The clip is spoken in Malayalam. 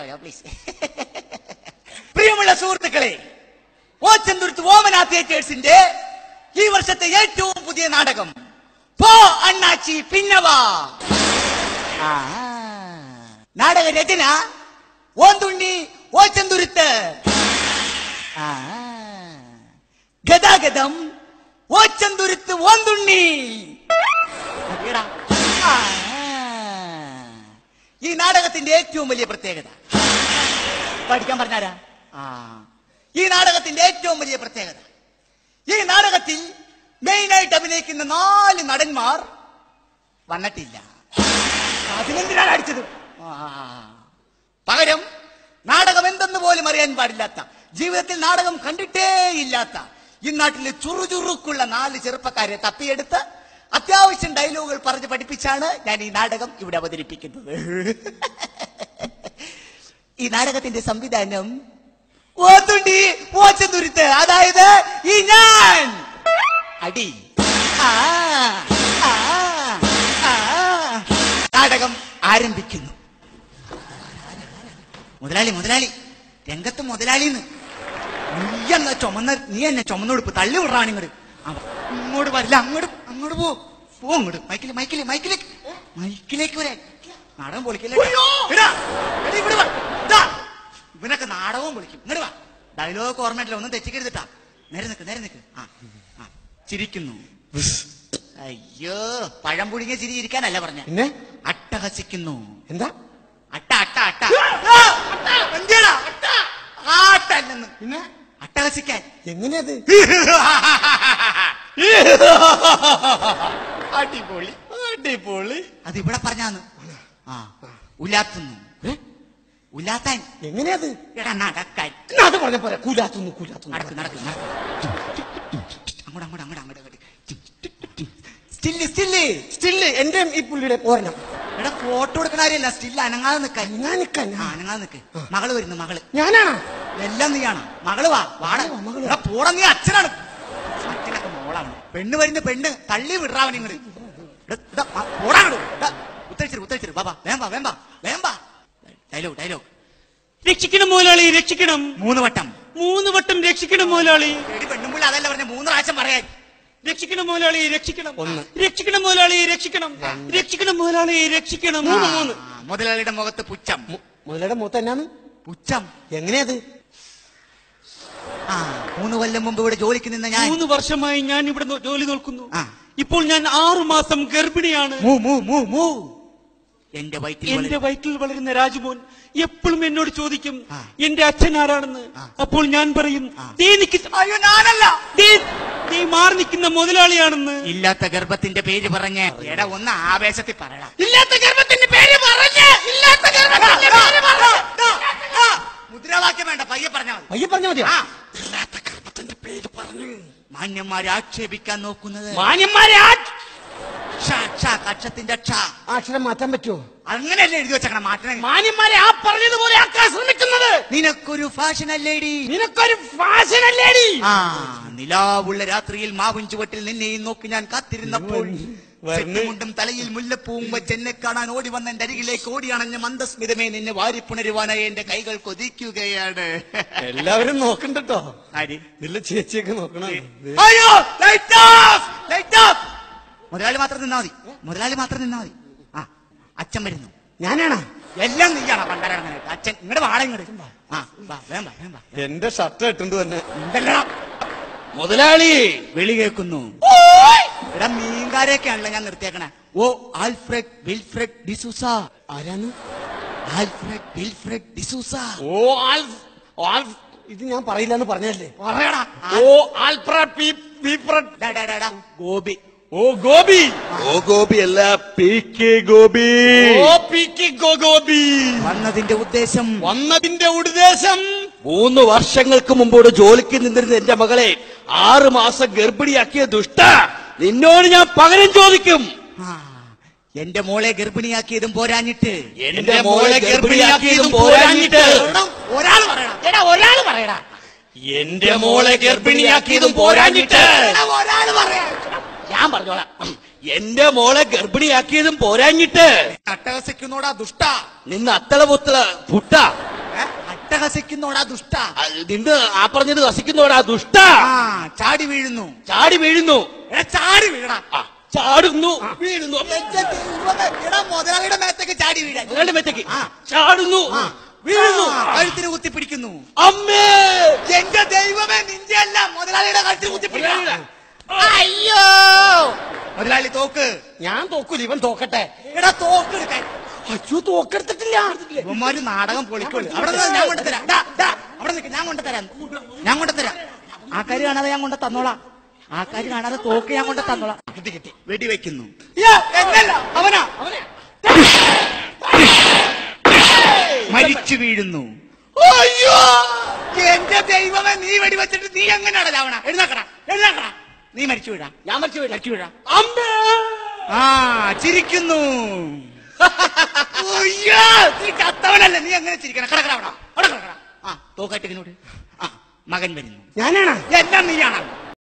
വരാം പ്ലീസ് പ്രിയമുള്ള സുഹൃത്തുക്കളെ ഓച്ചന്തുരുത്ത് ഓമന തിയേറ്റേഴ്സിന്റെ ഈ വർഷത്തെ ഏറ്റവും പുതിയ നാടകം പോ അണ്ണാച്ചി പിന്നവാ ആ. നാടക രചന ഓന്തുണ്ണി ഓച്ചന്തുരുത്ത് ആ. ഗതാഗതം ഓച്ചന്തുരുത്ത് ഓന്തുണ്ണി എടാ. ആ. ഈ നാടകത്തിന്റെ ഏറ്റവും വലിയ പ്രത്യേകത പഠിക്കാൻ പറഞ്ഞാരാ ആ ഈ നാടകത്തിന്റെ ഏറ്റവും വലിയ പ്രത്യേകത ഈ നാടകത്തിൽ മെയിനായിട്ട് അഭിനയിക്കുന്ന നാല് നടന്മാർ വന്നിട്ടില്ല അതിനെന്തിനാണ് അടിച്ചത് ആ. പകരം നാടകം എന്തെന്ന് പോലും അറിയാൻ പാടില്ലാത്ത ജീവിതത്തിൽ നാടകം കണ്ടിട്ടേ ഇല്ലാത്ത ഈ നാട്ടിലെ ചുറുചുറുക്കുള്ള നാല് ചെറുപ്പക്കാരെ തപ്പിയെടുത്ത് അത്യാവശ്യം ഡയലോഗുകൾ പറഞ്ഞ് പഠിപ്പിച്ചാണ് ഞാൻ ഈ നാടകം ഇവിടെ അവതരിപ്പിക്കുന്നത് ഈ നാടകത്തിന്റെ സംവിധാനം ഓത്തുണ്ടി ഓച്ചന്തുരുത്ത് അതായത് ഈ ഞാൻ അടി ആ, ആ, ആ. നാടകം ആരംഭിക്കുന്നു മുതലാളി മുതലാളി രംഗത്ത് മുതലാളിന്ന് നീ എന്ന ചുമന്ന നീ എന്നെ ചുമന്നുടുപ്പ് തള്ളി വിടാണ് ഇങ്ങോട്ട് ഇങ്ങോട്ട് വരില്ല അങ്ങോട്ട് അങ്ങോട്ട് പോ പോ അങ്ങോട്ട് മൈക്കില് മൈക്കില് മൈക്കിലേക്ക് മൈക്കിലേക്ക് വരാൻ നാടകം പൊളിക്കില്ല എടാ, എടാ, ഇവിടെ വാ. ദാ, ഇവനൊക്കെ നാടകവും പൊളിക്കും ഇങ്ങോട്ട് വാ ഡയലോഗ് ഓർമ്മയിട്ടില്ല ഒന്നും തെറ്റിക്കരുതിട്ടാ നേരെ നിക്ക് നേരെ നിക്ക് ആ ആ ചിരിക്കുന്നു അയ്യോ പഴം പുഴുങ്ങിയ ചിരി ഇരിക്കാനല്ല പറഞ്ഞ പിന്നെ അട്ടഹസിക്കുന്നു എന്താ അട്ട അട്ട അട്ട ആ, അട്ട, എന്തിയെടാ, അട്ട ആ, അട്ട അല്ലെന്ന് പിന്നെ അട്ടഹസിക്കാൻ എങ്ങനെയത് അടിപൊളി അടിപൊളി അത് ഇവിടെ പറഞ്ഞാന്ന് ആ ഉലാത്തുന്നു ഉലാത്താൻ എങ്ങനെയത് എടാ നടക്കാൻ അത് പറഞ്ഞ പോരാ കൂലാത്തുന്നു കൂലാത്തുന്നു നടക്ക് നടക്ക് നടക്ക് അങ്ങോട്ട് അങ്ങോട്ട് അങ്ങോട്ട് അങ്ങോട്ട് അങ്ങോട്ട് സ്റ്റില്ല് സ്റ്റില്ല് സ്റ്റില് എന്റെ ഈ പുള്ളിയുടെ ഓരണം എടാ ഫോട്ടോ എടുക്കണ കാര്യമല്ല സ്റ്റില്ല് അനങ്ങാതെ നിക്കാൻ ഞാൻ നിക്കാൻ ആ അനങ്ങാതെ നിക്ക് മകള് വരുന്നു മകള് ഞാനാണോ എല്ലാം നീയാണ് മകള് വാ വാട മകള് വാ, മകള്. എടാ പോടാ നീ അച്ഛനാണ് അച്ഛനൊക്കെ മോളാണ് പെണ്ണ് വരുന്ന പെണ്ണ് തള്ളി വിടറാവൻ ഇങ്ങട് എടാ, ഇതാ, ആ, പോടാ അങ്ങട്. ഇതാ, ഉത്തരിച്ചിരു ഉത്തരിച്ചിരു ബാബാ വേമ്പാ വേമ്പാ വേമ്പാ ഡയലോഗ് ഡയലോഗ് രക്ഷിക്കണം മുതലാളി രക്ഷിക്കണം മൂന്ന് വട്ടം മൂന്ന് വട്ടം രക്ഷിക്കണം മുതലാളി എടി പെണ്ണുമ്പിള്ള അതല്ല പറഞ്ഞ മൂന്ന് പ്രാവശ്യം പറയാൻ രക്ഷിക്കണം മുതലാളി രക്ഷിക്കണം ഒന്ന്. രക്ഷിക്കണം മുതലാളി രക്ഷിക്കണം രക്ഷിക്കണം മുതലാളി രക്ഷിക്കണം മൂന്ന് മൂന്ന് ആ, മുതലാളിയുടെ മുഖത്ത് പുച്ഛം മുതലയുടെ മൂത്ത എന്നാണ് പുച്ഛം എങ്ങനെയത് ആ മൂന്ന് കൊല്ലം മുമ്പ് ഇവിടെ ജോലിക്ക് നിന്ന ഞാൻ മൂന്ന് വർഷമായി ഞാൻ ഇവിടെ നോ- ജോലി നോക്കുന്നു ആ. ഇപ്പോൾ ഞാൻ ആറു മാസം ഗർഭിണിയാണ് മൂ മൂ മൂ മൂ എന്റെ വയറ്റിൽ എന്റെ വളരും. വയറ്റിൽ വളരുന്ന രാജമോൻ എപ്പോഴും എന്നോട് ചോദിക്കും ആ. എന്റെ അച്ഛൻ ആരാണെന്ന് ആ. അപ്പോൾ ഞാൻ പറയും ആ. "ദേ നിക്ക്- അയ്യോ ഞാനല്ല ദേ- ദേ മാറി നിൽക്കുന്ന മുതലാളിയാണെന്ന് ഇല്ലാത്ത ഗർഭത്തിന്റെ പേര് പറഞ്ഞ് എടാ ഒന്ന് ആവേശത്തിൽ പറയടാ ഇല്ലാത്ത ഗർഭത്തിന്റെ പേര് പറഞ്ഞ് ഇല്ലാത്ത ഗർഭത്തിന്റെ പേര് പറഞ്ഞ് മുദ്രാവാക്യം വേണ്ട പയ്യെ പറഞ്ഞാൽ മതി പയ്യെ പറഞ്ഞ മതിയോ ആ. മാന്യന്മാരെ ആക്ഷേപിക്കാൻ നോക്കുന്നത് മാന്യന്മാരെ ആ- ക്ഷ, ക്ഷ, കക്ഷത്തിന്റെ ക്ഷ ആ അക്ഷരം മാറ്റാൻ പറ്റുമോ അങ്ങനെയല്ലേ എഴുതി വെച്ചേക്കണം മാറ്റണ മാന്യന്മാരെ ആ പറഞ്ഞതുപോലെ ആക്കാൻ ശ്രമിക്കുന്നത് നിനക്കൊരു ഫാഷൻ അല്ലേടി നിനക്കൊരു ഫാഷൻ അല്ലേടി ആ നിലാവുള്ള രാത്രിയിൽ മാവിൻ ചുവട്ടിൽ നിന്നെയും നോക്കി ഞാൻ കാത്തിരുന്നപ്പോൾ വരണേ. സെറ്റുമുണ്ടും തലയിൽ മുല്ലപ്പൂവും വെച്ച് എന്നെ കാണാൻ ഓടി വന്ന എന്റെ അരികിലേക്ക് ഓടി അണഞ്ഞ മന്ദസ്മിതമേ നിന്നെ വാരിപ്പുണരുവാനായി എന്റെ കൈകൾ കൊതിക്കുകയാണ് എല്ലാവരും നോക്കണ്ടോ ആര്? ഇതിലെ ചേച്ചിയൊക്കെ നോക്കണം അയ്യോ ലൈറ്റ് ഓഫ് ലൈറ്റ് ഓഫ് മുതലാളി മാത്രം നിന്നാ മതി മുതലാളി മാത്രം നിന്നാ മതി ആ അച്ഛൻ വരുന്നു ഞാനാണോ എല്ലാം നീയാണ് പണ്ടാരങ്ങനെ അച്ഛൻ ഇങ്ങോട്ട് വാട ഇങ്ങോട്ട് ആ വാ വേണ്ട വേണ്ട എന്റെ ഷർട്ട് ഇട്ടുണ്ട് തന്നെ എന്തല്ലടാ മുതലാളി വിളി കേൾക്കുന്നു എടാ മീൻകാരെയൊക്കെയാണല്ലോ ഞാൻ നിർത്തിയേക്കണേ ഓ ആൽഫ്രഡ് വിൽഫ്രഡ് ഡിസൂസ ആരാണ് ആൽഫ്രഡ് വിൽഫ്രഡ് ഡിസൂസ ഓ ആൽഫ് ആൽഫ് ഇത് ഞാൻ പറയില്ല എന്ന് പറഞ്ഞല്ലേ പറയടാ ഓ ആൽഫ്രഡ് പി പീഫ്രഡ് ഡാ, ഡാ, ഡാ, ഡാ. ഗോപി ഓ ഗോപി ഓ ഗോപി അല്ല പി കെ ഗോപി ഓ പി കെ ഗോ ഗോപി വന്നതിന്റെ ഉദ്ദേശം വന്നതിന്റെ ഉദ്ദേശം മൂന്ന് വർഷങ്ങൾക്ക് മുമ്പോട് ജോലിക്ക് നിന്നിരുന്ന എന്റെ മകളെ ആറ് മാസം ഗർഭിണിയാക്കിയ ദുഷ്ട നിന്നോട് ഞാൻ പകരം ചോദിക്കും ആ, എന്റെ മോളെ ഗർഭിണിയാക്കിയതും പോരാഞ്ഞിട്ട് എന്റെ മോളെ ഗർഭിണിയാക്കിയതും പോരാഞ്ഞിട്ട് ഒരാൾ പറയണം എടാ ഒരാൾ പറയടാ എന്റെ മോളെ ഗർഭിണിയാക്കിയതും പോരാഞ്ഞിട്ട് എടാ, ഒരാൾ പറയാ ഞാൻ പറഞ്ഞോളാം എന്റെ മോളെ ഗർഭിണിയാക്കിയതും പോരാഞ്ഞിട്ട് അട്ടഹസിക്കുന്നോടാ ദുഷ്ട നിന്ന് അത്തള പുത്തള പുട്ട അട്ടഹസിക്കുന്നോടാ ദുഷ്ട ആ, നിന്റെ ആ പറഞ്ഞത് ഹസിക്കുന്നോടാ ദുഷ്ട ആ ചാടി വീഴുന്നു ചാടി വീഴുന്നു എടാ ചാടി വീഴടാ ആ, ചാടുന്നു വീഴുന്നു എന്റെ ദൈവമേ, എടാ മുതലാളിയുടെ മേത്തേക്ക് ചാടി വീഴാൻ നിങ്ങളുടെ മേത്തേക്ക് ആ. ചാടുന്നു ആ. വീഴുന്നു ആ, കഴുത്തിന് കുത്തിപ്പിടിക്കുന്നു അമ്മേ എന്റെ ദൈവമേ നിന്റെ അല്ല മുതലാളിയുടെ കഴുത്തിൽ കുത്തിപ്പിടിക്കുക അയ്യോ മുതലാളി തോക്ക് ഞാൻ തോക്കൂല ഇവൻ തോക്കട്ടെ എടാ തോക്ക് എടുക്കാൻ അയ്യോ തോക്കെടുത്തിട്ടില്ല ഇവന്മാര് നാടകം പൊളിക്കുള്ളൂ അവിടെ നിന്ന് ഞാൻ കൊണ്ടുതരാം ഡാ, ഡാ, അവിടെ നിൽക്ക് ഞാൻ കൊണ്ടുതരാം ഞാൻ കൊണ്ടുതരാം ആൾക്കാര് കാണാതെ ഞാൻ കൊണ്ട് തന്നോളാം ആൾക്കാര് കാണാതെ തോക്ക് ഞാൻ കൊണ്ട് തന്നോളാം കിട്ടി കിട്ടി വെടി വെക്കുന്നു എന്നല്ല അവനാ മരിച്ചു വീഴുന്നു അയ്യോ എന്റെ ദൈവമേ നീ വെടി വെച്ചിട്ട് നീ എങ്ങനെയാണ് ചാവണ എഴുന്നേക്കട എഴുന്നേക്കട നീ മരിച്ചു വീഴാ ഞാൻ മരിച്ചു വീഴാം. മരിച്ചു വീഴാ അമ്മേ ആ ചിരിക്കുന്നു അയ്യോ, നീ ചത്തവനല്ലേ നീ എങ്ങനെ ചിരിക്കണം കടക്കട അവിടെ അവിടെ കിടക്കട ആ തോക്കായിട്ട് ഇങ്ങോട്ട് ആ മകൻ വരുന്നു ഞാനാണ് എന്നാ നീയാണ്